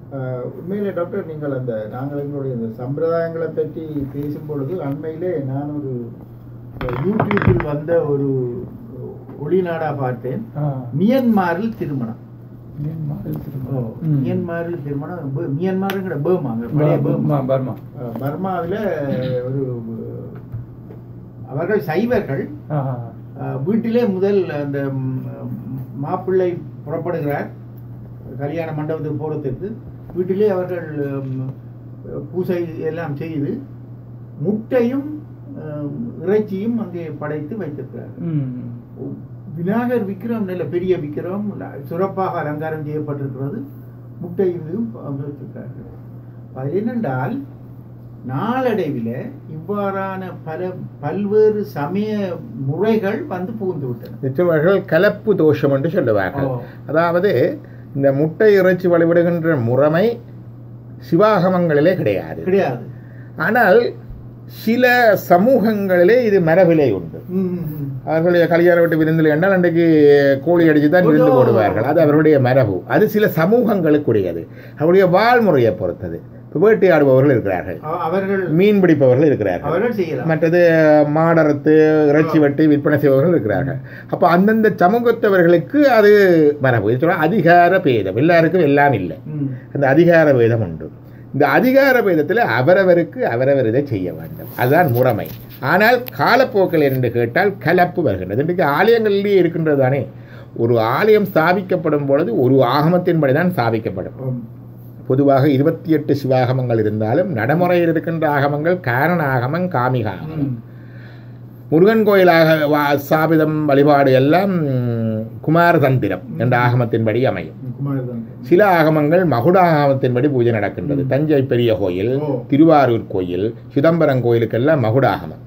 அஹ், உண்மையிலே டாக்டர் நீங்கள் அந்த நாங்கள் எங்களுடைய இந்த சம்பிரதாயங்களை பற்றி பேசும் பொழுது அண்மையிலே நான் ஒரு யூடியூப்பில் வந்த ஒரு ஒளிநாடா பார்த்தேன் மியன்மாரில் திருமணம் ஓ, மியன்மாரில் திருமணம் பு- மியன்மாருங்கிற பேர்மாங்க பழைய பேர்மா பர்மா அஹ், பர்மாவில் ஒரு அவர்கள் சைவர்கள் அஹ், வீட்டிலே முதல் அந்த ம், மாப்பிள்ளை புறப்படுகிறார் கல்யாண மண்டபத்துக்கு போகிறதுக்கு வீட்டிலே அவர்கள் ம், பூசை எல்லாம் செய்து முட்டையும் அஹ், இறைச்சியும் அங்கே படைத்து வைத்திருக்கிறார்கள் விநாயகர் விக்கிரம் நல்ல பெரிய விக்கிரம் சிறப்பாக அலங்காரம் செய்யப்பட்டிருக்கிறது முட்டை இதுவும் வைத்திருக்கிறார்கள் அது என்னென்றால் நாளடைவில் இவ்வாறான பல பல்வேறு சமய முறைகள் வந்து புகுந்து விட்டன நிச்சயமார்கள் கலப்பு தோஷம் என்று சொல்லுவார்கள் ஓ. அதாவது இந்த முட்டை இறைச்சி வழிபடுகின்ற முறைமை சிவாகமங்களிலே கிடையாது கிடையாது ஆனால் சில சமூகங்களிலே இது மரபிலே உண்டு ம், ம், ம். அவர்களுடைய கல்யாண வீட்டு விருந்தில் என்றால் அன்றைக்கு கோழி அடித்து தான் விருந்து ஓ. போடுவார்கள் அது அவருடைய மரபு அது சில சமூகங்களுக்குரியது அவருடைய வாழ்முறையை பொறுத்தது இப்போ வேட்டையாடுபவர்கள் இருக்கிறார்கள் அவ- அவர்கள் மீன் பிடிப்பவர்கள் இருக்கிறார்கள் அவர்கள் செய்யலாம் மற்றது மாடறுத்து இறைச்சி வெட்டி விற்பனை செய்பவர்கள் இருக்கிறார்கள் அப்போ அந்தந்த சமூகத்தவர்களுக்கு அது மரபு இது சொல்ல அதிகார பேதம் எல்லாருக்கும் எல்லாம் இல்லை ம். அந்த அதிகார பேதம் உண்டு இந்த அதிகார பேதத்தில் அவரவருக்கு அவரவர் இதை செய்ய வேண்டும் அதுதான் முறைமை ஆனால் காலப்போக்கில் என்று கேட்டால் கலப்பு வருகின்றது இன்றைக்கு ஆலயங்களிலேயே இருக்கின்றது தானே ஒரு ஆலயம் ஸ்தாபிக்கப்படும் பொழுது ஒரு ஆகமத்தின்படி தான் ஸ்தாபிக்கப்படும் ஆம். பொதுவாக இருபத்தி எட்டு சிவாகமங்கள் இருந்தாலும் நடைமுறையில் இருக்கின்ற ஆகமங்கள் காரண ஆகமம் காமிக ஆகமம் ம். முருகன் கோயிலாக வா- ஸ்தாபிதம் வழிபாடு எல்லாம் ம், குமாரதந்திரம் என்ற ஆகமத்தின்படி அமையும் குமாரதான் சில ஆகமங்கள் மகுட ஆகமத்தின்படி பூஜை நடக்கின்றது தஞ்சை பெரிய கோயில் ஓ. திருவாரூர் கோயில் சிதம்பரம் கோயிலுக்கெல்லாம் மகுட ஆகமம்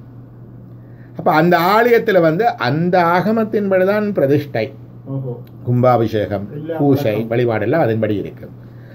அப்போ அந்த ஆலயத்தில் வந்து அந்த ஆகமத்தின்படி தான் பிரதிஷ்டை ஓஹோ கும்பாபிஷேகம் எல்லாம் பூசை வழக்கம். வழிபாடெல்லாம் அதன்படி இருக்கும்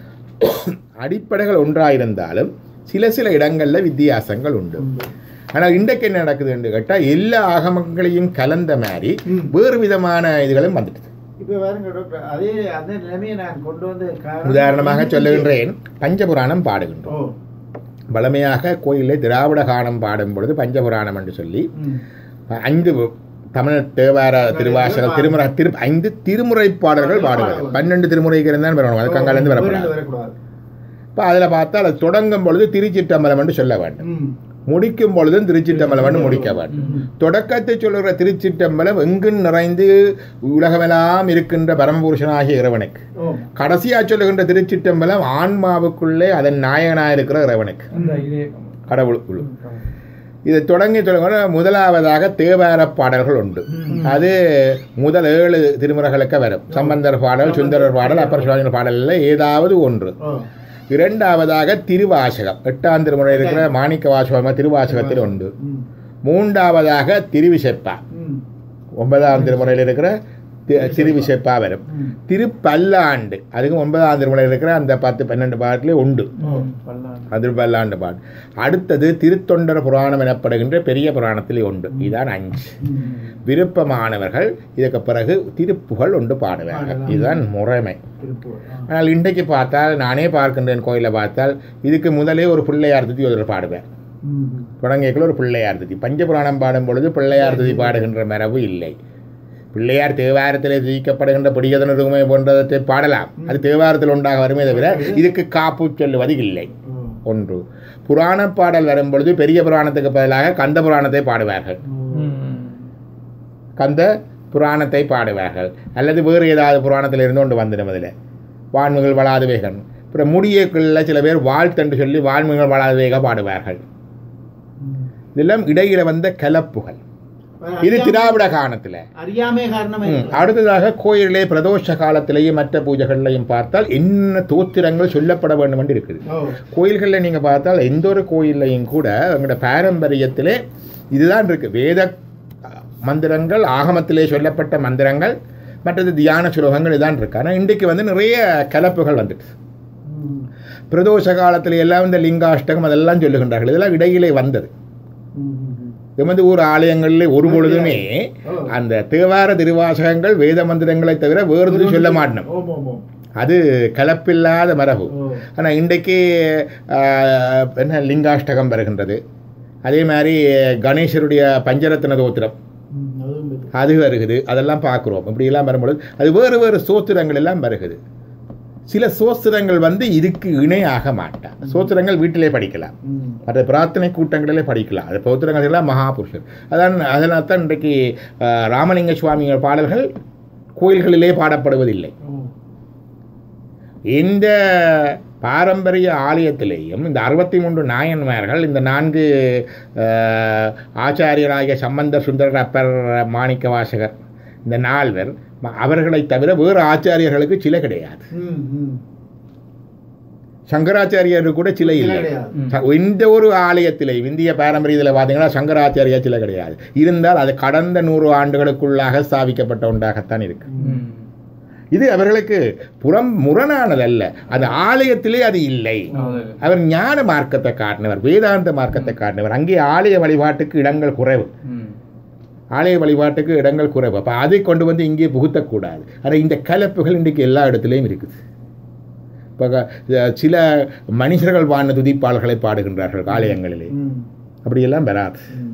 அடிப்படைகள் ஒன்றாயிருந்தாலும் சில சில இடங்களில் வித்தியாசங்கள் உண்டு உண்டு. ஆனால் இன்றைக்கு என்ன நடக்குது என்று கேட்டால் எல்லா ஆகமங்களையும் கலந்த மாதிரி ம். வேறு விதமான இதுகளும் வந்துட்டு இப்ப பாருங்க டாக்டர் அதே அந்த நிலைமையை நான் கொண்டு வந்து காரணம் உதாரணமாக சொல்லுகின்றேன் பஞ்சபுராணம் பாடுகின்றோம் ஓ வளமையாக கோயிலில் திராவிட கானம் பாடும் பொழுது பஞ்சபுராணம் என்று சொல்லி ம். ஐந்து தமிழ் தேவார திருவாசக திருமுறை திரு ஐந்து திருமுறை பாடல்கள் பாடுவது பன்னெண்டு திருமுறைக்கு இருந்தால் வரணும் அது கங்காலேருந்து வரக்கூடாது வேறு வரக்கூடாது இப்போ அதில் பார்த்தால் அது தொடங்கும் பொழுது திருச்சிற்றம்பலம் என்று சொல்ல வேண்டும் ம். முடிக்கும் பொழுதும் திருச்சிற்றம்பலம் என்று முடிக்க வேண்டும் ம். தொடக்கத்தை சொல்லுகிற திருச்சிற்றம்பலம் எங்கும் நிறைந்து உலகமெல்லாம் இருக்கின்ற பரமபுருஷனாகிய இறைவனுக்கு ஓ கடைசியா சொல்லுகின்ற திருச்சிற்றம்பலம் ஆன்மாவுக்குள்ளே அதன் நாயகனாக இருக்கிற இறைவனுக்கு அந்த இதே கடவுளுக்குள்ள இதை தொடங்கி சொல்லுங்க முதலாவதாக தேவார பாடல்கள் உண்டு அது முதல் ஏழு திருமுறைகளுக்கு வரும் சம்பந்தர் பாடல் சுந்தரர் பாடல் அப்பர் சுவாமிகள் பாடலில் ஏதாவது ஒன்று ஓ இரண்டாவதாக திருவாசகம் எட்டாம் திருமுறை இருக்கிற மாணிக்க வாசகம் திருவாசகத்தில் உண்டு ம். மூன்றாவதாக திருவிசைப்பா ம். ஒன்பதாம் திருமுறையில் இருக்கிற தி- திருவிசைப்பா வரும் ம். திருப்பல்லாண்டு அதுக்கும் ஒன்பதாம் திருமுறையில் இருக்கிற அந்த பத்து பன்னெண்டு பாட்டிலே உண்டு ஓ பல்லாண்டு திருப்பல்லாண்டு பாட்டு அடுத்தது திருத்தொண்டர் புராணம் எனப்படுகின்ற பெரிய புராணத்திலே உண்டு இதுதான் அஞ்சு ம். விருப்பமானவர்கள் இதற்கு பிறகு திருப்புகள் ஒன்று பாடுவார்கள் பாடலாம். இதுதான் முறைமை திருப்பூர் ஆ. ஆனால் இன்றைக்கு பார்த்தால் நானே பார்க்கின்றேன் கோயிலை பார்த்தால் இதுக்கு முதலே ஒரு பிள்ளையார் துதி ஒரு பாடுவேன் ம். தொடங்கியக்குள்ள ஒரு பிள்ளையார் துதி பஞ்சபுராணம் பாடும் பொழுது பிள்ளையார் துதி பாடுகின்ற மரபு இல்லை பிள்ளையார் தேவாரத்திலே துதிக்கப்படுகின்ற பிடிகதனருமை போன்றதை பாடலாம் அது தேவாரத்தில் உண்டாக வருமே தவிர இதுக்கு காப்பு சொல்லுவது இல்லை ஓ. ஒன்று புராண பாடல் வரும் பொழுது பெரிய புராணத்துக்கு பதிலாக கந்த புராணத்தை பாடுவார்கள் ஓ. கந்த புராணத்தை பாடுவார்கள் அல்லது வேறு ஏதாவது புராணத்தில் இருந்து கொண்டு வந்துடும் அதில் வான்முகள் வளாது வேகன் அப்புறம் முடியக்குள்ள சில பேர் வாழ்த்தென்று சொல்லி வான்முகள் வளாது வேக பாடுவார்கள் ம். இதெல்லாம் இடையில வந்த கலப்புகள் இது திராவிட காலத்தில் அறியாமை காரணமே அடுத்ததாக கோயிலே பிரதோஷ காலத்திலேயும் மற்ற பூஜைகள்லையும் பார்த்தால் என்ன தோத்திரங்கள் சொல்லப்பட வேண்டும் என்று இருக்குது ஓ கோயில்களில் நீங்கள் பார்த்தால் எந்த ஒரு கோயில்லையும் கூட எங்களோட பாரம்பரியத்திலே இதுதான் இருக்கு வேத அஹ், மந்திரங்கள் ஆகமத்திலே சொல்லப்பட்ட மந்திரங்கள் மற்றது தியான சுலோகங்கள் இதான் இருக்கு ஆனால் இன்றைக்கு வந்து நிறைய கலப்புகள் வந்துட்டு ம். பிரதோஷ காலத்தில் எல்லாம் இந்த லிங்காஷ்டகம் அதெல்லாம் சொல்லுகின்றார்கள் இதெல்லாம் இடையிலே வந்தது ம். ம். எமது ஊர் ஆலயங்களில் ஒரு பொழுதுமே ஓ. அந்த தேவார திருவாசகங்கள் வேத மந்திரங்களை தவிர வேறு எதுவும் சொல்ல மாட்டோம் ஓம் ஓம் ஓம் அது கலப்பில்லாத மரபு ஓ. ஆனால் இன்றைக்கு ஆஹ், என்ன லிங்காஷ்டகம் வருகின்றது அதே மாதிரி கணேசருடைய பஞ்சரத்ன தோத்திரம் ம், அதுவும் இருக்கு. அது வருகுது அதெல்லாம் பார்க்குறோம் இப்படியெல்லாம் வரும்பொழுது அது வேறு வேறு சோத்திரங்கள் எல்லாம் வருகுது சில சோஸ்திரங்கள் வந்து இதுக்கு இணையாக மாட்டான் சோத்திரங்கள் வீட்டிலே படிக்கலாம் ம். மற்ற பிரார்த்தனை கூட்டங்களிலே படிக்கலாம் அது பௌத்திரங்கள் எல்லாம் மகாபுருஷர் அதான் அதனால தான் இன்றைக்கு ஆஹ், ராமலிங்க சுவாமிகள் பாடல்கள் கோயில்களிலே பாடப்படுவதில்லை ஓ. இந்த பாரம்பரிய ஆலயத்திலேயும் இந்த அறுபத்தி மூன்று நாயன்மார்கள் இந்த நான்கு ஆஹ், ஆச்சாரியராகிய சம்பந்தர் சுந்தரர் அப்பர் மாணிக்க வாசகர் இந்த நால்வர் ம- அவர்களை தவிர வேறு ஆச்சாரியர்களுக்கு சிலை கிடையாது ம், ம். சங்கராச்சாரியருக்கு கூட சிலை இல்லை கிடையாது. ச- எந்த ஒரு ஆலயத்திலே இந்திய பாரம்பரியத்தில் பார்த்தீங்கன்னா சங்கராச்சாரியா சிலை கிடையாது இருந்தால் அது கடந்த நூறு ஆண்டுகளுக்குள்ளாக ஸ்தாபிக்கப்பட்ட ஒன்றாகத்தான் இருக்கு ம். இது அவர்களுக்கு புறம் முரணானதல்ல அந்த ஆலயத்திலே அது இல்லை அது. அவர் ஞான மார்க்கத்தை காட்டினவர் வேதாந்த மார்க்கத்தை காட்டினவர் அங்கே ஆலய வழிபாட்டுக்கு இடங்கள் குறைவு ம். ஆலய வழிபாட்டுக்கு இடங்கள் குறைவு அப்போ அதை கொண்டு வந்து இங்கே புகுத்தக்கூடாது ஆனால் இந்த கலப்புகள் இன்றைக்கு எல்லா இடத்துலையும் இருக்குது இப்போ சில மனிதர்கள் வாழ்ந்த துதிப்பாளர்களை பாடுகின்றார்கள் ஆலயங்களிலே ம், அப்படியெல்லாம் வராது ம்.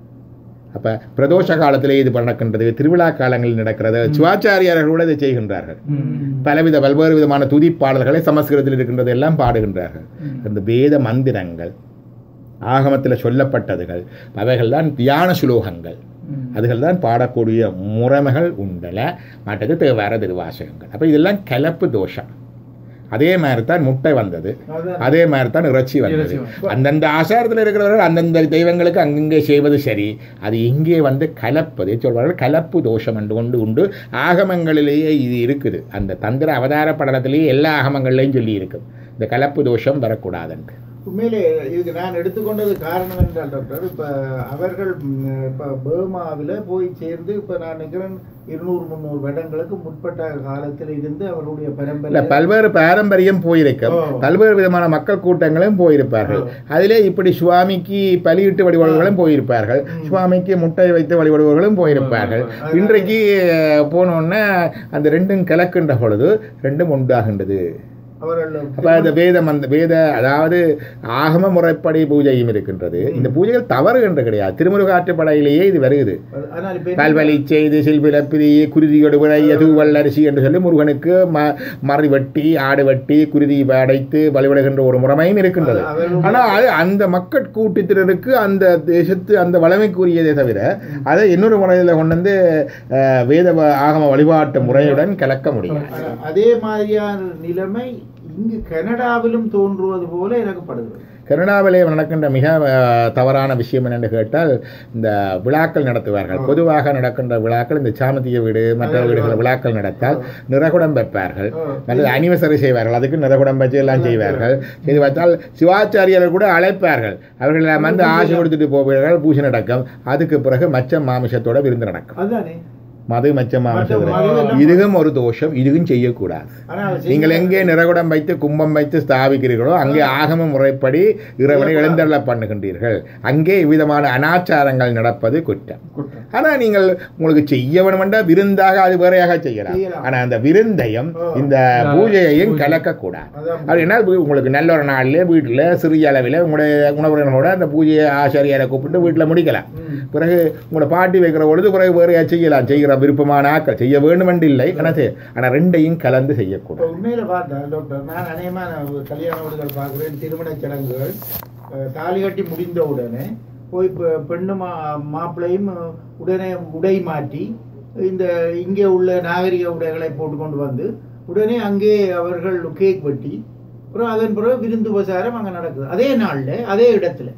அப்போ பிரதோஷ காலத்திலே இது நடக்கின்றது திருவிழா காலங்களில் நடக்கிறது சிவாச்சாரியார்கள் கூட இதை செய்கின்றார்கள் ம். பலவித பல்வேறு விதமான துதிப்பாடல்களை சமஸ்கிருதத்தில் இருக்கின்றது எல்லாம் பாடுகின்றார்கள் அந்த வேத மந்திரங்கள் ஆகமத்தில் சொல்லப்பட்டதுகள் அவைகள் தான் தியான சுலோகங்கள் ம். அதுகள் தான் பாடக்கூடிய முறைமைகள் உண்டல மற்றது தேவார திருவாசகங்கள் அப்போ இதெல்லாம் கலப்பு தோஷம் அதே மாதிரி தான் முட்டை வந்தது அதான். அதே மாதிரி தான் இறைச்சி வந்தது இறைச்சி வந்தது. அந்தந்த ஆசாரத்தில் இருக்கிறவர்கள் அந்தந்த தெய்வங்களுக்கு அங்கங்கே செய்வது சரி அது இங்கே வந்து கலப்பது சொல்வார்கள் கலப்பு தோஷம் என்று கொண்டு உண்டு ஆகமங்களிலேயே இது இருக்குது அந்த தந்திர அவதார படலத்திலேயே எல்லா ஆகமங்கள்லையும் சொல்லி இருக்கு இந்த கலப்பு தோஷம் வரக்கூடாதுன்ட்டு உண்மையிலே இதுக்கு நான் எடுத்துக்கொண்டது காரணம் என்றால் டாக்டர் இப்ப அவர்கள் ம், இப்ப பேர்மாவில் போய் சேர்ந்து இப்ப நான் நினைக்கிறேன் இருநூறு முந்நூறு வருடங்களுக்கு முற்பட்ட காலத்தில் இருந்து அவருடைய இல்ல பரம்பரை பல்வேறு பாரம்பரியம் போயிருக்கும் ஓ. பல்வேறு விதமான மக்கள் கூட்டங்களும் போயிருப்பார்கள் ஓ. அதிலே இப்படி சுவாமிக்கு பலியிட்டு வழிபடுவர்களும் போயிருப்பார்கள் ம். சுவாமிக்கு முட்டை வைத்து வழிபடுவர்களும் போயிருப்பார்கள் ஓ. இன்றைக்கு போனோன்னா அந்த ரெண்டும் கலக்கின்ற பொழுது ரெண்டும் உண்டாகின்றது அவர்கள் அப்ப அந்த வேதம் அந்த வேத அதாவது ஆகம முறைப்படி பூஜையும் இருக்கின்றது இந்த பூஜைகள் தவறு என்று கிடையாது திருமுருகாற்றுப்படையிலேயே இது வருகிறது ஆனால் இப்ப என்ன- பல்வழி செய்து சில்பிலப்பிரி குருதியோடு விளைய தூவல் அரிசி என்று சொல்லி முருகனுக்கு ம மறி வெட்டி ஆடு வெட்டி குருதி அடைத்து வழிபடுகின்ற ஒரு முறைமையும் இருக்கின்றது அது அவர்களுடைய- ஆனால் அது அந்த மக்கள் கூட்டத்தினருக்கு அந்த தேசத்து அந்த வளமைக்குரியதே தவிர அதை இன்னொரு முறையில் கொண்டு வந்து அஹ், வேத வ- ஆகம வழிபாட்டு முறையுடன் கலக்க முடியாது ஆனா, அதே மாதிரியான நிலைமை இங்கு கனடாவிலும் தோன்றுவது போல எனக்கு படுகிறது கனடாவிலே நடக்கின்ற மிக அஹ், தவறான விஷயம் என்னென்று கேட்டால் இந்த விழாக்கள் நடத்துவார்கள் பொதுவாக நடக்கின்ற விழாக்கள் இந்த சாமத்திய வீடு மற்ற வீடுகள் விழாக்கள் நடத்தால் நிறகுடம் வைப்பார்கள் ஆ. அல்லது அனிவர்சரி செய்வார்கள் அதுக்கு நிறகுடம் வச்சு எல்லாம் செய்வார்கள் செய்து பார்த்தால் சிவாச்சாரியர்கள் கூட அழைப்பார்கள் அவர்கள் எல்லாம் வந்து ஆசை கொடுத்துட்டு போவார்கள் பூஜை நடக்கும் அதுக்கு பிறகு மச்சம் மாமிசத்தோட விருந்து நடக்கும் அதுதானே மது மச்சம் மச்சம், மாமிசத்தோட மது எல்லாம் இதுவும் ஒரு தோஷம் இதுவும் செய்யக்கூடாது ஆனா அவர் நீங்கள் செய்ய- எங்கே நிறகுடம் வைத்து கும்பம் வைத்து ஸ்தாபிக்கிறீர்களோ அங்கே ஆகம முறைப்படி இறைவனை எழுந்தருள பண்ணுகின்றீர்கள் அங்கே விதமான அனாச்சாரங்கள் நடப்பது குற்றம் குற்றம். ஆனா நீங்கள் உங்களுக்கு செய்ய வேணுமென்றா விருந்தாக அது வேறையாக செய்யலாம் செய்யலாம். ஆனா அந்த விருந்தையும் ஓ. இந்த பூஜையையும் கலக்கக்கூடாது அதான் அப்படின்னா வி- உங்களுக்கு நல்ல ஒரு நாளிலே வீட்டில் சிறிய அளவில் உங்களுடைய உணவுகளோட அந்த பூஜையை ஆசாரியாரை கூப்பிட்டு வீட்டில் முடிக்கலாம் ம். பிறகு உங்களோட பாட்டி வைக்கிற பொழுது பிறகு வேறையா செய்யலாம் செய்கிற விருப்பமான ஆக்கள் செய்ய வேண்டுமென்று இல்லை ஆனால் செய்- ஆனால் ரெண்டையும் கலந்து இப்ப செய்யக்கூடாது உண்மையில பார்த்தா டாக்டர் நான் அநேகமா நான் ஒரு கல்யாண வீடுகள் பார்க்கிறேன் திருமணச் சடங்குகள் அஹ், தாலி கட்டி முடிந்த உடனே போய் பெ- பெண்ணும் மா- மாப்பிள்ளையும் அஹ், உடனே உடை மாற்றி இந்த இங்கே உள்ள நாகரிக உடைகளை போட்டுக்கொண்டு வந்து உடனே அங்கே அவர்கள் கேக் வெட்டி அப்புறம் அதன் பிறகு விருந்து உபசாரம் அங்க நடக்குது அதே நாள்ல அதே இடத்துல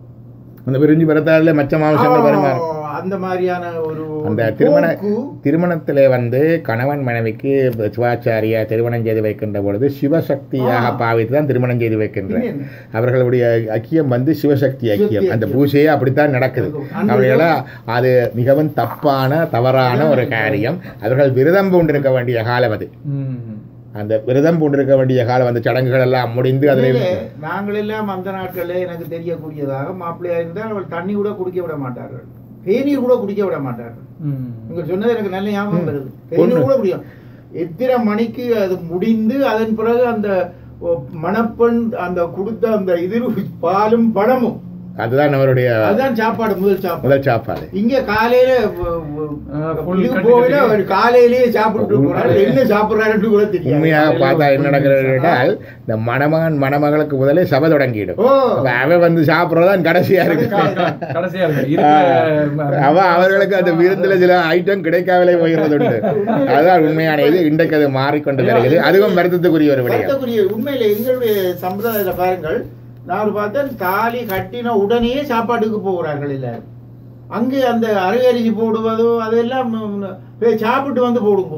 அந்த விரிஞ்சு பிறத்தாரில் மச்ச மாம்சங்கள் வருமாறு ஆ, அந்த மாதிரியான ஒரு அந்த திருமண போக்கு, திருமணத்திலே வந்து கணவன் மனைவிக்கு சிவாச்சாரியா திருமணம் செய்து வைக்கின்ற பொழுது சிவசக்தியாக ஆ. பாவித்து தான் திருமணம் செய்து வைக்கின்றனர் இன்னும் அவர்களுடைய ஐக்கியம் வந்து சிவசக்தி ஐக்கியம் சிவசக்தி அந்த ஐக்கியம். பூஜையே அப்படித்தான் நடக்குது அந்த அப்படியெல்லாம் அது மிகவும் தப்பான தவறான ஒரு காரியம் அவர்கள் விரதம் பூண்டிருக்க வேண்டிய காலம் அது ம். அந்த விரதம் பூண்டிருக்க வேண்டிய காலம் அந்த சடங்குகள் எல்லாம் முடிந்து அதில் உண்மையிலே நாங்கள் எல்லாம் அந்த நாட்களில் எனக்கு தெரியக்கூடியதாக மாப்பிள்ளையா இருந்தால் அவள் தண்ணி கூட குடிக்க விட மாட்டார்கள் தேநீர் கூட குடிக்க விட மாட்டார்கள் ம். நீங்க சொன்னது எனக்கு நல்ல ஞாபகம் வருது ஒண்ணு. தேநீர் கூட குடிக்கும் எத்தனை மணிக்கு அது முடிந்து அதன் பிறகு அந்த ஓ, மணப்பெண் அந்த கொடுத்த அந்த இது பாலும் பழமும் அதுதான் அவருடைய அதுதான் சாப்பாடு முதல் சாப்பாடு முதல் சாப்பாடு இங்க காலையில வ- வ- ஆ, full இது கட்டி போகல கட்டி. அவர் காலையிலேயே சாப்பிட்டு போறாரு என்ன சாப்பிடுறாருன்னு கூட தெரியாது உண்மையாக பார்த்தா என்ன நடக்கிறது கேட்டால் இந்த மணமகன் மணமகளுக்கு முதலே சபை தொடங்கிடும் ஓ அப்ப அவன் வந்து சாப்பிட்றதான் கடைசியா இருக்கு கடைசியா இருக்கு அவ அவர்களுக்கு அந்த விருந்துல சில ஐட்டம் கிடைக்காமலே போகிறது உண்டு அதுதான் உண்மையான இது இன்றைக்கு அது மாறிக்கொண்டு வருகிறது அதுவும் வருத்தத்துக்குரிய ஒரு விடயம் வருத்தக்குரிய உண்மையில எங்களுடைய சம்பிரதாயத்தை பாருங்கள் நான் பார்த்தேன் தாலி கட்டின உடனே சாப்பாட்டுக்கு போகிறார்கள் எல்லாரும் அங்கே அந்த அரையரிசி போடுவதோ அதெல்லாம் ம், போய் சாப்பிட்டு வந்து போடுங்க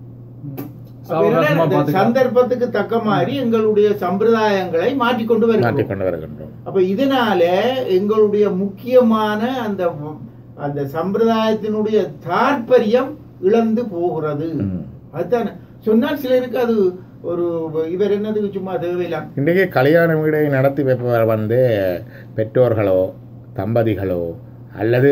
அப்ப என்னன்னா, இந்த சந்தர்ப்பத்துக்கு தக்க மாதிரி எங்களுடைய சம்பிரதாயங்களை மாற்றிக்கொண்டு வருகிறோம் மாற்றிக்கொண்டு வருகின்றோம் அப்ப இதனால எங்களுடைய முக்கியமான அந்த அந்த சம்பிரதாயத்தினுடைய தாற்பயம் இழந்து போகிறது ம். அதுதான் சொன்னால் சிலருக்கு அது ஒரு இவர் என்னதுக்கு சும்மா தேவையில்லாம் இன்றைக்கு கல்யாண வீடை நடத்தி வைப்பவர் வந்து பெற்றோர்களோ தம்பதிகளோ அல்லது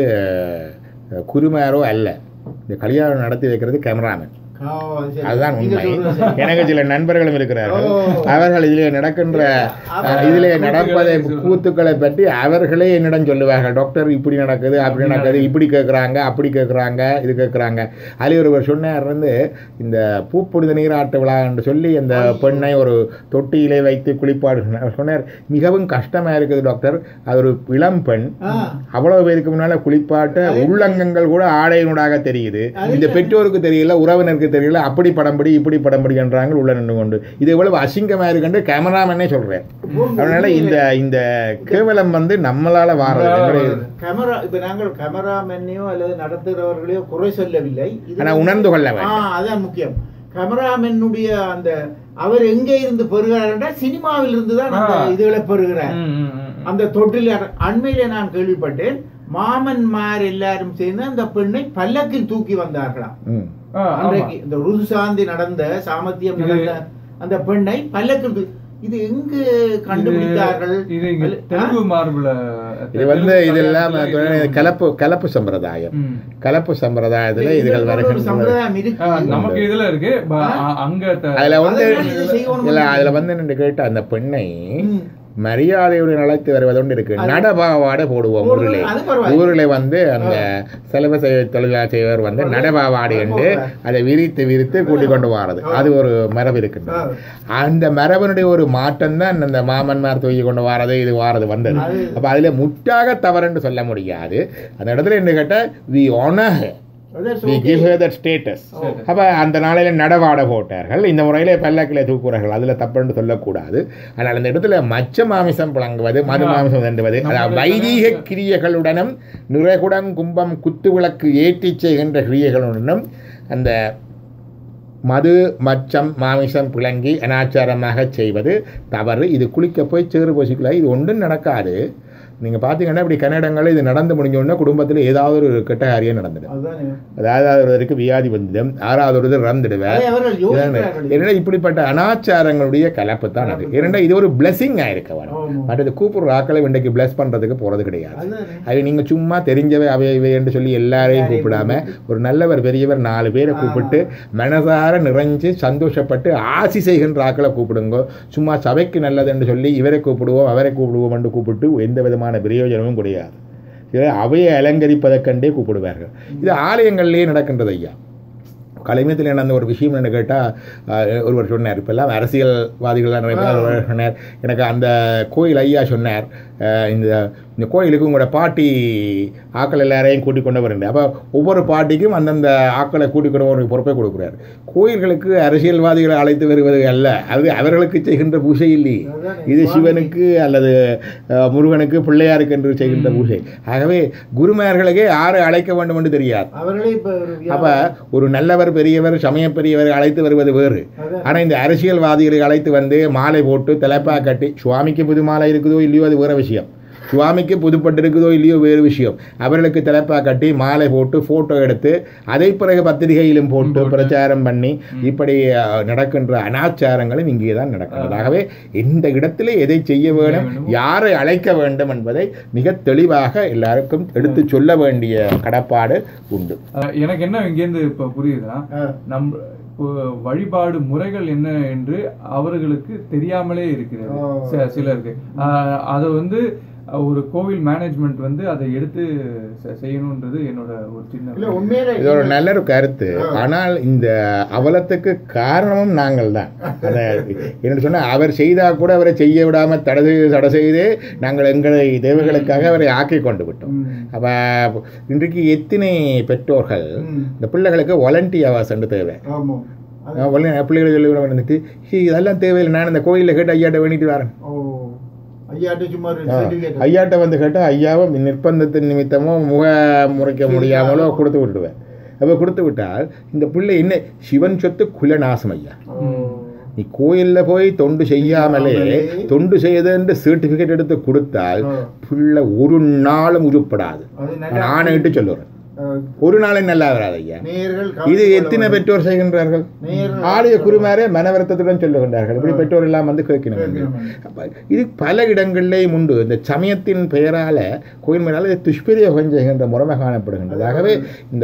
அஹ், குருமாரோ அல்ல இந்த கல்யாணம் நடத்தி வைக்கிறது கேமராமேன் ஆ, சரி. அதுதான் நீங்க உண்மை சொல்றது சரி. எனக்கு சில நண்பர்களும் இருக்கிறார்கள் ஓ. அவர்கள் இதிலே நடக்கின்ற அவர் அஹ், இதிலே கூத்துக்களை நடப்பதை சொல்லுவாங்க. கூத்துக்களை பற்றி அவர்களே என்னிடம் சொல்லுவார்கள் டாக்டர் இப்படி நடக்குது அப்படி நடக்குது இப்படி கேட்குறாங்க அப்படி கேட்குறாங்க இது கேட்குறாங்க அதில் ஒருவர் சொன்னார் வந்து இந்த பூப்புனித நீராட்டு விழா என்று சொல்லி அந்த பெண்ணை ஒரு தொட்டியிலே வைத்து குளிப்பாடு அவர் சொன்னார் மிகவும் கஷ்டமா இருக்குது டாக்டர் அது ஒரு இளம் பெண் ஆ. அவ்வளவு பேருக்கு முன்னால குளிப்பாட்ட உள்ளங்கங்கள் கூட ஆடையினூடாக தெரியுது இந்த பெற்றோருக்கு தெரியல உறவினருக்கு தெரியல அப்படி படம் படி இப்படி படம் படிக்கின்றாங்க உள்ள நின்று கொண்டு இது எவ்வளவு அசிங்கமா இருக்குன்னு கேமராமேனே சொல்றேன் அதனால இந்த இந்த கேவலம் வந்து நம்மளால வாரது எங்களுடைய- கேமரா இப்ப நாங்கள் கேமராமேனையோ அல்லது நடத்துகிறவர்களையோ குறை சொல்லவில்லை இது ஆனா உணர்ந்து கொள்ள ஆ, வேண்டும் அதான் முக்கியம் கேமராமேனுடைய அந்த அவர் எங்கே இருந்து பெறுகிறார்னா சினிமாவில் இருந்து தான் அந்த ஆ. இதுகளை பெறுகிறார் அந்த தொட்டில் அட- அண்மையில நான் கேள்விப்பட்டேன் மாமன்மார் எல்லாரும் சேர்ந்து அந்த பெண்ணை பல்லக்கில் தூக்கி வந்தார்களாம் ம். அன்றைக்கு இந்த ருதுசாந்தி நடந்த சாமத்தியம் இது- நடந்த அந்த பெண்ணை பல்லக்கில் தூக்கி இது எங்கு கண்டுபிடித்தார்கள் இது இங்க அல்ல- தெலுங்கு மார்பிள இது வந்து இதெல்லாம் கலப்பு கலப்பு சம்பிரதாயம் ம். கலப்பு சம்பிரதாயத்துல இது இதுகள் ஒரு வருகின்ற சம்பிரதாயம் ஆ, இருக்கு நமக்கு இதுல இருக்கு ப- அ- அங்க த- அதுல வந்து அதனால இது செய்யணும் இல்ல அதுல வந்து நின்று கேட்ட அந்த பெண்ணை ம். மரியாதையுடன் அழைத்து வருவதொண்டு இருக்கு நடபாவாடை போடுவோம் போடுவோம். ஊரிலே அது பரவாயில்லை. ஊரிலே வந்து அந்த செலவு செய்ய தொழிலாளர் செய்வர் வந்து நடபாவாடை என்று அதை விரித்து விரித்து கூட்டிக் கொண்டு வாரது அது ஒரு மரபு இருக்கின்றது அந்த மரபனுடைய ஒரு மாற்றம் தான் அந்த மாமன்மார் தூக்கி கொண்டு வாரது இது வாரது வந்தது அது- அப்ப அதுல முற்றாக தவறுன்னு சொல்ல முடியாது அந்த இடத்துல என்ன கேட்டா we honor her. That's we okay. give her that status அப்ப அந்த நாளையில நடவாட போட்டார்கள் இந்த முறையில பல்லக்கில தூக்குறார்கள் அதுல தப்புன்னு சொல்லக்கூடாது ஆனால் அந்த இடத்துல மச்ச மாமிசம் புழங்குவது மது மாமிசம் தண்டுவது அதாவது வைதீக கிரியைகளுடனும் நிறைகுடம் கும்பம் குத்து விளக்கு ஏற்றி செய்கின்ற கிரியைகளுடனும் அந்த மது மச்சம் மாமிசம் பிளங்கி அனாச்சாரமாக செய்வது தவறு இது குளிக்க போய் சேறு பூசிக்கல இது ஒன்றும் நடக்காது நீங்கள் பார்த்தீங்கன்னா இப்படி கன்னடங்களில் இது நடந்து முடிஞ்ச உடனே குடும்பத்தில் ஏதாவது ஒரு கெட்ட காரியம் நடந்துடும் அதுதானே. அதாவது ஒருவருக்கு வியாதி வந்துடும் ஆறாவது ஒரு ரந்துடுவேன் அதை அவர்கள் யோசிக்கிறார்கள். என்னடா இப்படிப்பட்ட அனாச்சாரங்களுடைய கலப்பு தான் அது ஏன்னா இது ஒரு பிளெஸிங் ஆயிருக்க வேணும் ஆமா. மற்றது கூப்பிடுற ஆக்களை இன்றைக்கு பிளஸ் பண்றதுக்கு போறது கிடையாது அதுதானே. அது நீங்க சும்மா தெரிஞ்சவை அவை இவை என்று சொல்லி எல்லாரையும் கூப்பிடாம ஒரு நல்லவர் பெரியவர் நாலு பேரை கூப்பிட்டு மனசார நிறைஞ்சு சந்தோஷப்பட்டு ஆசி செய்கின்ற ஆக்களை கூப்பிடுங்க சும்மா சபைக்கு நல்லது என்று சொல்லி இவரை கூப்பிடுவோம் அவரை கூப்பிடுவோம் என்று கூப்பிட்டு எந்த விதமான பிரயோஜனமும் கிடையாது இதை அவையை அலங்கரிப்பதற்கண்டே கூப்பிடுவார்கள் இது ஆலயங்கள்லேயே நடக்கின்றது ஐயா கலைமயத்தில் நடந்த ஒரு விஷயம் என்ன கேட்டால் ஒருவர் சொன்னார் இப்போல்லாம் அரசியல்வாதிகள்லாம் நிறைய பேர் ஒருவர் சொன்னார் எனக்கு அந்த கோயில் ஐயா சொன்னார் அஹ், இந்த இந்த கோயிலுக்கு உங்களோட பாட்டி ஆக்கள் எல்லாரையும் கூட்டிக் கொண்டு வரேன் அப்போ ஒவ்வொரு பாட்டிக்கும் அந்தந்த ஆக்களை கூட்டிக் கொண்டு வர பொறுப்பை கொடுக்குறார் கோயில்களுக்கு அரசியல்வாதிகளை அழைத்து வருவது அல்ல அது அவர்களுக்கு செய்கின்ற பூஜை இல்லையே அதுதானே. இது சிவனுக்கு அல்லது அஹ், முருகனுக்கு பிள்ளையாருக்கு என்று செய்கின்ற பூஜை ஆகவே குருமார்களுக்கே யாரை அழைக்க வேண்டும் என்று தெரியாது அவர்களே இப்ப ஒரு அப்ப வியாபாரம். ஒரு நல்லவர் பெரியவர் சமய பெரியவர் அழைத்து வருவது வேறு அதான். ஆனா இந்த அரசியல்வாதிகளை அழைத்து வந்து மாலை போட்டு தலைப்பா கட்டி சுவாமிக்கு புது மாலை இருக்குதோ இல்லையோ அது வேற விஷயம் சுவாமிக்கு புதுப்பட்டு இருக்குதோ இல்லையோ வேறு விஷயம் அவர்களுக்கு தலைப்பா கட்டி மாலை போட்டு போட்டோ எடுத்து அதை பிறகு பத்திரிகையிலும் போட்டு பிரச்சாரம் பண்ணி இப்படி அஹ், நடக்கின்ற அனாச்சாரங்களும் இங்கே தான் நடக்கின்றது ஆகவே இந்த இடத்திலே எதை செய்ய வேண்டும் யாரை அழைக்க வேண்டும் என்பதை மிக தெளிவாக எல்லாருக்கும் எடுத்து சொல்ல வேண்டிய கடப்பாடு உண்டு அஹ் எனக்கு என்ன இங்கேருந்து இப்ப புரியுதுன்னா ஆ. நம்ம ஒ- வழிபாடு முறைகள் என்ன என்று அவர்களுக்கு தெரியாமலே இருக்கிறது ஓ. ச- சிலருக்கு ஆஹ் அது வந்து ஒரு கோவில் மேனேஜ்மெண்ட் வந்து அதை எடுத்து செ- செய்யணுன்றது என்னோட ஒரு சின்ன இல்ல உண்மையிலே இது ஒரு நல்ல ஒரு கருத்து ஆனால் இந்த அவலத்துக்கு காரணமும் நாங்கள் தான் அதை என்ன சொன்னா அவர் செய்தா கூட அவரை செய்ய விடாம தடை செய்து தடை செய்து நாங்கள் எங்களை தேவைகளுக்காக அவரை ஆக்கி கொண்டு விட்டோம் ம். அப்ப இன்றைக்கு எத்தனை பெற்றோர்கள் ம். இந்த பிள்ளைகளுக்கு வாலண்டி அவர்ஸ் தேவை ஆமா அது- நான் உடனே பிள்ளைகளை சொல்லி விட வந்துட்டு "ஹே, இதெல்லாம் தேவையில்லை நான் இந்த கோயிலில் கேட்டு ஐயாட்ட வேண்டிட்டு வரேன் ஓ ஐயாட்ட சும்மா ஒரு ஆ, certificate. ஐயாட்ட வந்து கேட்டால் ஐயாவும் நிர்பந்தத்தின் நிமித்தமோ முக முறைக்க முடியாமலோ கொடுத்து விட்டுருவேன் அப்போ கொடுத்து விட்டால் இந்த பிள்ளை என்ன சிவன் சொத்து குலநாசம் ஐயா ஓ. நீ கோயிலில் போய் தொண்டு செய்யாமலே செய்யாமலே தொண்டு செய்தஎன்று சர்டிஃபிகேட் எடுத்து கொடுத்தால் ஆ. பிள்ளை ஒரு நாளும் உருப்படாது அது நல்லா நான் ஆணையிட்டு சொல்லுறேன் அஹ், ஒரு நாளும் நல்லா வராது ஐயா நேயர்கள் இது கவனித்துக் எத்தனை கொள்ள பெற்றோர் செய்கின்றார்கள் நேயர்கள் ஆலய குருமாரே மனவருத்தத்துடன் சொல்லுகின்றார்கள் இப்படி பெற்றோர் எல்லாம் வந்து கேட்கணும் என்று. கேட்கணும். அப்ப இது பல இடங்களிலேயும் உண்டு இந்த சமயத்தின் பெயரால கோயில் மேலால துஷ்பிரயோகம் செய்கின்ற முறைமை காணப்படுகின்றது ஆகவே இந்த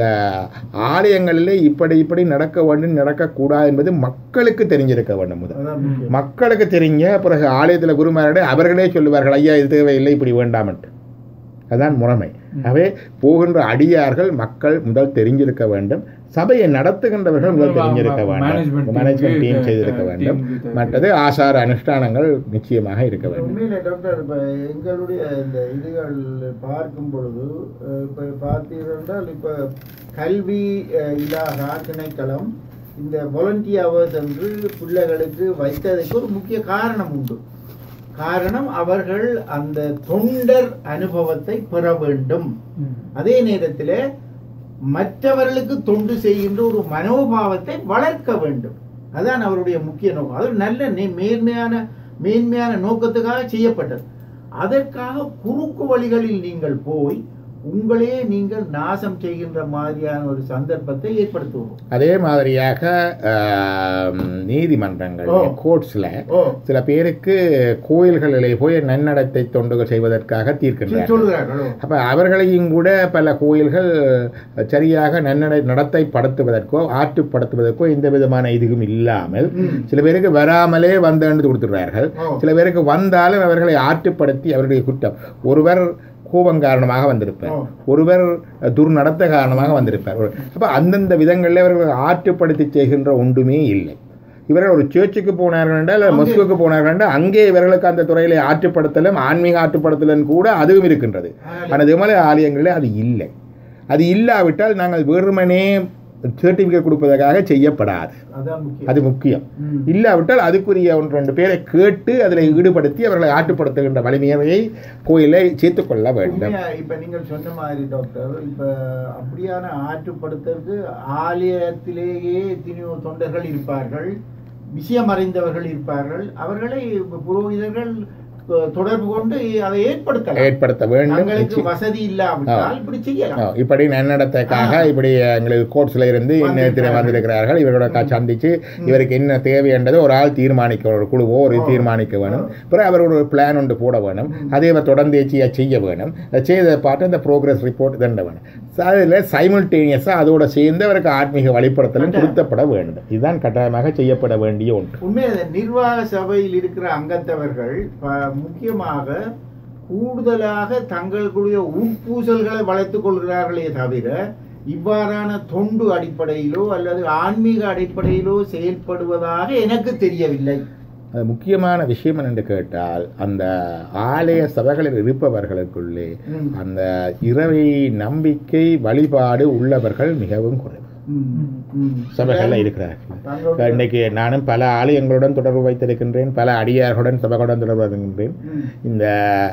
ஆலயங்களிலே இப்படி இப்படி நடக்க வேண்டும் நடக்கக்கூடாது என்பது மக்களுக்கு தெரிஞ்சிருக்க வேண்டும் முதல் அதான் முக்கியம். மக்களுக்கு தெரிஞ்ச பிறகு ஆலயத்தில் குருமாரிட அவர்களே சொல்லுவார்கள் ஐயா இது தேவையில்லை இப்படி வேண்டாமன்ட்டு அதான் முறைமை ஆகவே போகின்ற அடியார்கள் மக்கள் முதல் தெரிஞ்சிருக்க வேண்டும் சபையை நடத்துகின்றவர்கள் முதல் தெரிஞ்சிருக்க வேண்டும் Management மேனேஜ்மெண்ட் team டீம் க்கு செய்திருக்க team வேண்டும் க்கு தேவை. மற்றது ஆசார அனுஷ்டானங்கள் நிச்சயமாக இருக்க வேண்டும் உண்மையில டாக்டர் இப்ப எங்களுடைய இந்த இதுகள் பார்க்கும் பொழுது அஹ், இப்ப பார்த்தீர்கள் என்றால் இப்ப கல்வி அஹ், இலாகா திணைக்களம் இந்த volunteer hours என்று பிள்ளைகளுக்கு வைத்ததற்கு ஒரு முக்கிய காரணம் உண்டு காரணம் அவர்கள் அந்த தொண்டர் அனுபவத்தை பெற வேண்டும் ம். அதே நேரத்தில் மற்றவர்களுக்கு தொண்டு செய்கின்ற ஒரு மனோபாவத்தை வளர்க்க வேண்டும் அதான் அவருடைய முக்கிய நோக்கம் அது நல்ல நே- மேன்மையான மேன்மையான நோக்கத்துக்காக செய்யப்பட்டது அதற்காக குறுக்கு வழிகளில் நீங்கள் போய் உங்களே நீங்கள் நாசம் செய்கின்ற மாதிரியான ஒரு சந்தர்ப்பத்தை ஏற்படுத்துவோம் அதே மாதிரியாக ஆம், நீதிமன்றங்கள் ஓ. கோர்ட்ஸ்ல ஓ சில பேருக்கு கோயில்களிலே போய் நன்னடத்தை தொண்டுகள் செய்வதற்காக தீர்க்கின்றார்கள் சொல்லுகிறார்களோ அப்ப அவர்களையும் கூட பல கோயில்கள் சரியாக நன்னடை நடத்தை படுத்துவதற்கோ ஆற்றுப்படுத்துவதற்கோ எந்த விதமான இதுவும் இல்லாமல் ம். சில பேருக்கு வராமலே வந்தேன்னு கொடுத்துடுறார்கள் ஓ. சில பேருக்கு வந்தாலும் அவர்களை ஆற்றுப்படுத்தி அவருடைய குற்றம் ஒருவர் கோபம் காரணமாக வந்திருப்பார் ஓ. ஒருவர் துர்நடத்த காரணமாக வந்திருப்பார் ஒரு- அப்ப அந்தந்த விதங்களில் அவர்கள் ஆற்றுப்படுத்தி செய்கின்ற ஒன்றுமே இல்லை இவர்கள் ஒரு சேர்ச்சுக்கு போனார்கள் என்றால் அல்லது மொஸ்குக்கு போனார்கள் என்றால் அங்கே இவர்களுக்கு அந்த துறையிலே ஆற்றுப்படுத்தலும் ஆன்மீக ஆற்றுப்படுத்தலும் கூட அதுவும் இருக்கின்றது ஆனால் விமல ஆலயங்களில் அது இல்லை அது இல்லாவிட்டால் நாங்கள் வெறுமனே சர்டிஃபிகேட் கொடுப்பதற்காக செய்யப்படாது அதான் முக்கியம் அது முக்கியம் ம். இல்லாவிட்டால் அதுக்குரிய ஒன்று ரெண்டு பேரை கேட்டு அதில் ஈடுபடுத்தி அவர்களை ஆட்டுப்படுத்துகின்ற வலிமையை கோயிலை சேர்த்துக்கொள்ள வேண்டும் உண்மையா, இப்ப நீங்கள் சொன்ன மாதிரி டாக்டர் இப்ப அப்படியான ஆற்றுப்படுத்துறதுக்கு ஆலயத்திலேயே எத்தனையோ தொண்டர்கள் இருப்பார்கள் விஷயம் அறிந்தவர்கள் இருப்பார்கள் அவர்களை புரோகிதர்கள் அஹ், தொடர்பு கொண்டு அதை ஏற்படுத்தலாம் ஏற்படுத்த வேண்டும் தங்களுக்கு நிச்சயம். வசதி இல்லாவிட்டால் இப்படி ஆ, செய்யலாம் இப்படி நன்னடத்தைக்காக ஆ. இப்படி எங்களுக்கு கோர்ட்ஸ்ல இருந்து இன்னத்தில் வந்திருக்கிறார்கள். வந்திருக்கிறார்கள் இவரோட கா- சந்திச்சு இவருக்கு என்ன தேவை என்றதை ஒரு ஆள் தீர்மானிக்க ஒரு குழுவோ ஒரு ஓ. தீர்மானிக்க வேணும் ஓ. பிறகு அவர் ஒரு பிளான் ஒன்று போட வேணும் அதே அவர் தொடர்ந்து எச்சியா செய்ய வேணும் அதை செய்த பார்த்து இந்த ப்ரோக்ரஸ் ரிப்போர்ட் தண்ட வேணும் அதில் சைமல்டேனியஸாக அதோட சேர்ந்து அவருக்கு ஆத்மீக வழிபடுத்தலும் கட்டாயம். திருத்தப்பட வேண்டும் இதுதான் கட்டாயமாக செய்யப்பட வேண்டிய ஒன்று உண்மையா இந்த நிர்வாக சபையில் இருக்கிற அங்கத்தவர்கள் ப- முக்கியமாக கூடுதலாக தங்களுடைய உட்பூசல்களை வளர்த்துக் கொள்கிறார்களே தவிர இவ்வாறான தொண்டு அடிப்படையிலோ அல்லது ஆன்மீக அடிப்படையிலோ செயல்படுவதாக எனக்கு தெரியவில்லை அது முக்கியமான விஷயம் என்று கேட்டால் அந்த ஆலய சபைகளில் இருப்பவர்களுக்குள்ளே ம். அந்த இறைவை நம்பிக்கை வழிபாடு உள்ளவர்கள் மிகவும் குறைவு ம், ம். சபைகளில் இருக்கிறார்கள் தங்களுடைய- இன்னைக்கு நானும் பல ஆலயங்களுடன் தொடர்பு வைத்திருக்கின்றேன் பல அடியார்களுடன் சபைகளுடன் தொடர்பு வைத்திருக்கின்றேன் ம். இந்த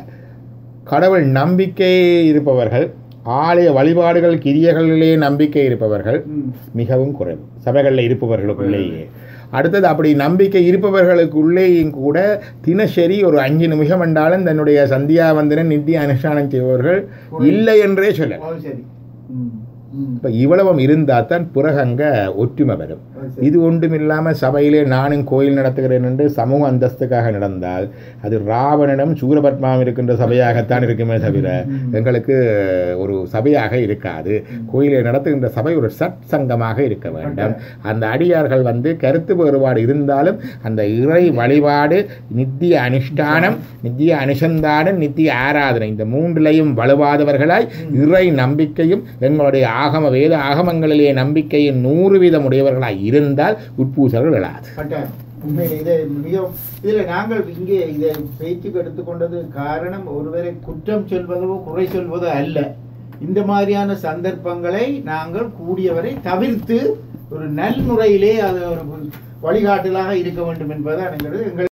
கடவுள் நம்பிக்கை இருப்பவர்கள் ஆலய வழிபாடுகள் கிரியைகளிலே நம்பிக்கை இருப்பவர்கள் ம். மிகவும் குறைவு சபைகளில் இருப்பவர்களுக்குள்ளேயே அடுத்தது அப்படி நம்பிக்கை இருப்பவர்களுக்குள்ளேயும் கூட தினசரி ஒரு அஞ்சு நிமிஷம் என்றாலும் தன்னுடைய சந்தியாவந்தன நித்திய அனுஷ்டானம் செய்பவர்கள் இல்லை என்றே சொல்லலாம் அது சரி ம். ம். இப்போ இவ்வளவும் இருந்தால் தான் பிறகு அங்கே ஒற்றுமை வரும் அது சரி. இது ஒன்றும் இல்லாமல் சபையிலே நானும் கோயில் நடத்துகிறேன் என்று சமூக அந்தஸ்துக்காக நடந்தால் அது ராவணனும் சூரபத்மாவும் இருக்கின்ற சபையாகத்தான் இருக்குமே தவிர எங்களுக்கு ஒரு சபையாக இருக்காது கோயிலை நடத்துகின்ற சபை ஒரு சட் சங்கமாக இருக்க வேண்டும் அந்த அடியார்கள் வந்து கருத்து வேறுபாடு இருந்தாலும் அந்த இறை வழிபாடு நித்திய அனுஷ்டானம் நித்திய அனுசந்தானம் நித்திய ஆராதனை இந்த மூன்றிலையும் வலுவாதவர்களாய் இறை நம்பிக்கையும் எங்களுடைய ஆகம வேத ஆகமங்களிலே நம்பிக்கையின் நூறு வீதம் உடையவர்களாய் இருந்தால் உட்பூசல்கள் விழாது கட்டாயம் உண்மையிலே இதை மிகவும் இதில் நாங்கள் இங்கே இதை பேச்சுக்கு எடுத்துக்கொண்டது காரணம் ஒருவரை குற்றம் சொல்வதோ குறை சொல்வதோ அல்ல இந்த மாதிரியான சந்தர்ப்பங்களை நாங்கள் கூடியவரை தவிர்த்து ஒரு நல்முறையிலே அது ஒரு வழிகாட்டலாக இருக்க வேண்டும் என்பதுதான் எங்களது எங்கள்